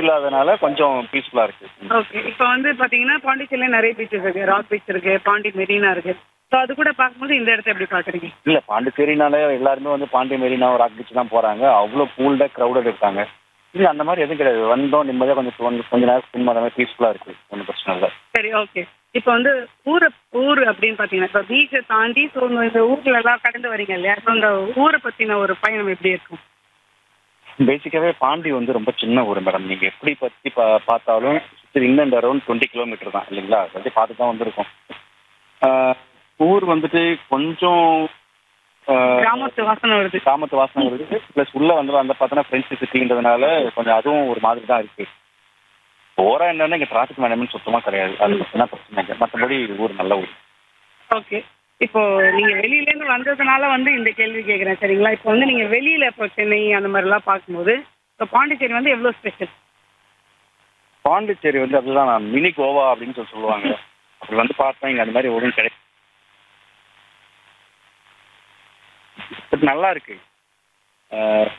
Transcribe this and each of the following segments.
இல்லாதனால கொஞ்சம் பீஸ்ஃபுல்லா இருக்கு ஓகே இப்போ வந்து பாத்தீங்கன்னா பாண்டிச்சேரியில நிறைய பீச்சஸ் இருக்கு ராக் பீச் இருக்கு பாண்டி மெரினா இருக்கு ஸோ அது கூட பார்க்கும்போது இந்த இடத்த எப்படி பாக்குறீங்க இல்ல பாண்டிச்சேரினாலே எல்லாருமே வந்து பாண்டி மெரினா ராக் பீச் தான் போறாங்க அவ்வளோ கூல்டா க்ரௌடட் இருக்காங்க இல்ல அந்த மாதிரி எதுவும் கிடையாது வந்தோம் நிம்மதியா கொஞ்சம் கொஞ்சம் கொஞ்ச நேரம் ஸ்பெண்ட் பண்ண மாதிரி பீஸ்ஃபுல்லா இருக்கு ஒன்றும் பிரச்சனை இல்லை சரி ஓகே இப்போ வந்து ஊரை ஊர் அப்படின்னு பாத்தீங்கன்னா இப்போ பீச்சை தாண்டி ஸோ இந்த ஊர்ல எல்லாம் கடந்து வரீங்க இல்லையா ஸோ இந்த ஊரை பத்தின ஒரு பயணம் எப்படி இருக்கும் பேசிக்காவே பாண்டி வந்து ரொம்ப சின்ன ஊர் மேடம் நீங்க எப்படி பத்தி பா பார்த்தாலும் சுற்றி இன்னும் அரௌண்ட் டுவெண்ட்டி கிலோமீட்டர் தான் இல்லைங்களா அதை பார்த்து தான் வந்திருக்கோம் ஆஹ் ஊர் வந்துட்டு கொஞ்சம் ஆஹ் கிராமத்து வாசனை வருது கிராமத்து வாசனை வருது ப்ளஸ் உள்ள வந்து அந்த பார்த்தோன்னா ஃப்ரெண்ட்ஸ் சிட்டின்றதுனால கொஞ்சம் அதுவும் ஒரு மாதிரி தான் இருக்கு ஓரா என்னன்னா இங்க டிராஃபிக் மேனேஜ்மெண்ட் சுத்தமா கிடையாது அது மட்டும் தான் பிரச்சனை இங்க. மத்தபடி ஊர் நல்ல ஊர் ஓகே இப்போ நீங்க வெளியில இருந்து வந்ததுனால வந்து இந்த கேள்வி கேக்குறேன் சரிங்களா இப்போ வந்து நீங்க வெளியில இப்போ சென்னை அந்த மாதிரி எல்லாம் பார்க்கும்போது இப்போ பாண்டிச்சேரி வந்து எவ்வளவு ஸ்பெஷல் பாண்டிச்சேரி வந்து அதுதான் நான் மினி கோவா அப்படின்னு சொல்லி சொல்லுவாங்க அப்படி வந்து பார்த்தா இங்க அந்த மாதிரி ஒன்றும் கிடையாது பட் நல்லா இருக்கு ஆஹ்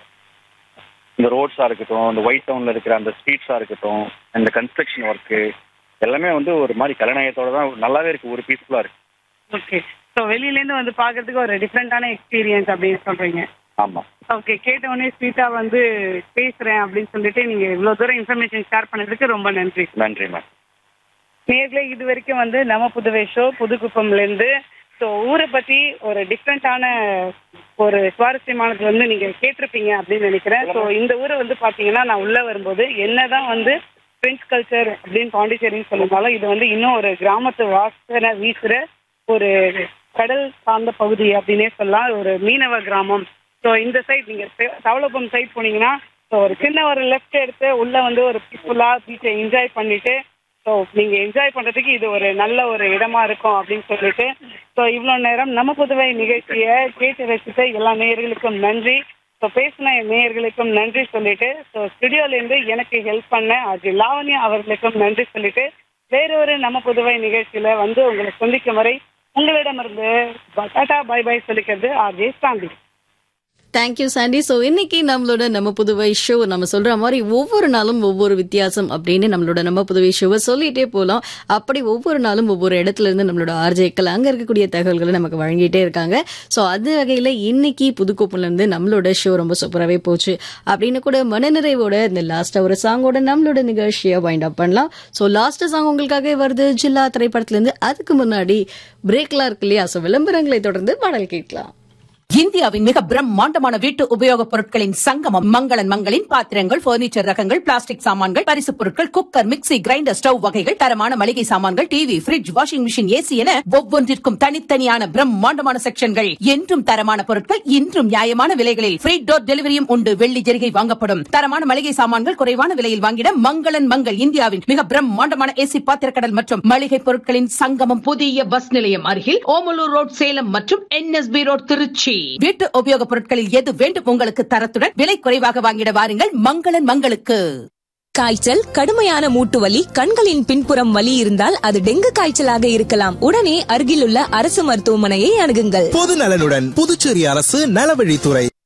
இந்த ரோட்ஸா இருக்கட்டும் இந்த ஒயிட் டவுன்ல இருக்கிற அந்த ஸ்ட்ரீட்ஸா இருக்கட்டும் இந்த கன்ஸ்ட்ரக்ஷன் ஒர்க்கு எல்லாமே வந்து ஒரு மாதிரி கலைநயத்தோட தான் நல்லாவே இருக்கு ஒரு பீஸ்ஃபுல்லா இருக்கு ஓகே ஸோ வெளியில இருந்து வந்து பார்க்கிறதுக்கு ஒரு டிஃப்ரெண்டான எக்ஸ்பீரியன்ஸ் அப்படின்னு சொல்றீங்க ஆமா ஓகே கேட்ட உடனே ஸ்வீட்டா வந்து பேசுறேன் அப்படின்னு சொல்லிட்டு நீங்க இவ்வளவு தூரம் இன்ஃபர்மேஷன் ஷேர் பண்ணதுக்கு ரொம்ப நன்றி நன்றி மேம் நேர்களே இது வரைக்கும் வந்து நம்ம புதுவை ஷோ புதுக்குப்பம்ல இருந்து ஸோ ஊரை பத்தி ஒரு டிஃப்ரெண்டான ஒரு சுவாரஸ்யமானது வந்து நீங்க கேட்டிருப்பீங்க அப்படின்னு நினைக்கிறேன் ஸோ இந்த ஊரை வந்து பாத்தீங்கன்னா நான் உள்ள வரும்போது என்னதான் வந்து பிரெஞ்ச் கல்ச்சர் அப்படின்னு பாண்டிச்சேரின்னு சொல்லியிருந்தாலும் இது வந்து இன்னும் ஒரு கிராமத்து வாசனை வீசுற ஒரு கடல் சார்ந்த பகுதி அப்படின்னே சொல்லலாம் ஒரு மீனவ கிராமம் ஸோ இந்த சைட் நீங்க தெ- தவளப்பம் சைட் போனீங்கன்னா ஸோ ஒரு சின்ன ஒரு லெஃப்ட் எடுத்து உள்ள வந்து ஒரு பீஸ்ஃபுல்லா பீச்சை என்ஜாய் பண்ணிட்டு ஸோ நீங்க என்ஜாய் பண்றதுக்கு இது ஒரு நல்ல ஒரு இடமா இருக்கும் அப்படின்னு சொல்லிட்டு ஸோ இவ்வளோ நேரம் நம்ம புதுவை நிகழ்ச்சியை கேட்டு ரசித்த எல்லா நேயர்களுக்கும் நன்றி ஸோ பேசின நேயர்களுக்கும் நன்றி சொல்லிட்டு ஸோ ஸ்டுடியோலேருந்து எனக்கு ஹெல்ப் பண்ண அது லாவண்யா அவர்களுக்கும் நன்றி சொல்லிட்டு வேறொரு நம்ம புதுவை நிகழ்ச்சியில வந்து உங்களை சந்திக்கும் வரை உங்களிடமிருந்து டாடா பை பை சொல்லிக்கிறது RJ Shanti thank you Sandy so இன்னைக்கு நம்மளோட நம்ம புதுவை ஷோ நம்ம சொல்ற மாதிரி ஒவ்வொரு நாளும் ஒவ்வொரு வித்தியாசம் அப்படின்னு நம்மளோட நம்ம புதுவை ஷோவை சொல்லிட்டே போகலாம் அப்படி ஒவ்வொரு நாளும் ஒவ்வொரு இடத்துல இருந்து நம்மளோட ஆர்ஜேக்கள் அங்க இருக்கக்கூடிய தகவல்களை நமக்கு வழங்கிட்டே இருக்காங்க ஸோ அது வகையில இன்னைக்கு புதுக்கோப்புல இருந்து நம்மளோட ஷோ ரொம்ப சூப்பராகவே போச்சு அப்படின்னு கூட மனநிறைவோட இந்த லாஸ்டா ஒரு சாங்கோட நம்மளோட நிகழ்ச்சியை வைண்ட் அப் பண்ணலாம் ஸோ லாஸ்ட் சாங் உங்களுக்காக வருது ஜில்லா திரைப்படத்துல இருந்து அதுக்கு முன்னாடி பிரேக்லாம் இருக்கு இல்லையா ஸோ விளம்பரங்களை தொடர்ந்து பாடல் கேட்கலாம் இந்தியாவின் மிக பிரம்மாண்டமான வீட்டு உபயோகப் பொருட்களின் சங்கமம் மங்களன் மங்களின் பாத்திரங்கள் பர்னிச்சர் ரகங்கள் பிளாஸ்டிக் சாமான்கள் பரிசுப் பொருட்கள் குக்கர் மிக்ஸி கிரைண்டர் ஸ்டவ் வகைகள் தரமான மளிகை சாமான்கள் TV fridge washing machine AC என ஒவ்வொன்றிற்கும் தனித்தனியான பிரம்மாண்டமான செக்ஷன்கள் என்றும் தரமான பொருட்கள் இன்றும் நியாயமான விலைகளில் ஃப்ரீ டோர் டெலிவரியும் உண்டு வெள்ளி ஜெரிகை வாங்கப்படும் தரமான மளிகை சாமான்கள் குறைவான விலையில் வாங்கிட மங்களன் மங்கள் இந்தியாவின் மிக பிரம்மாண்டமான ஏசி பாத்திரக்கடல் மற்றும் மளிகை பொருட்களின் சங்கமம் புதிய பஸ் நிலையம் அருகில் ஓமலூர் ரோட் சேலம் மற்றும் என்எஸ்பி ரோட் திருச்சி வீட்டு உபயோகப் பொருட்களில் எது வேண்டும் உங்களுக்கு தரத்துடன் விலை குறைவாக வாங்கிட வாருங்கள் மங்களன் மங்களுக்கு காய்ச்சல் கடுமையான மூட்டு வலி கண்களின் பின்புறம் வலி இருந்தால் அது டெங்கு காய்ச்சலாக இருக்கலாம் உடனே அருகிலுள்ள அரசு மருத்துவமனையை அணுகுங்கள் பொது நலனுடன் புதுச்சேரி அரசு நலவழித்துறை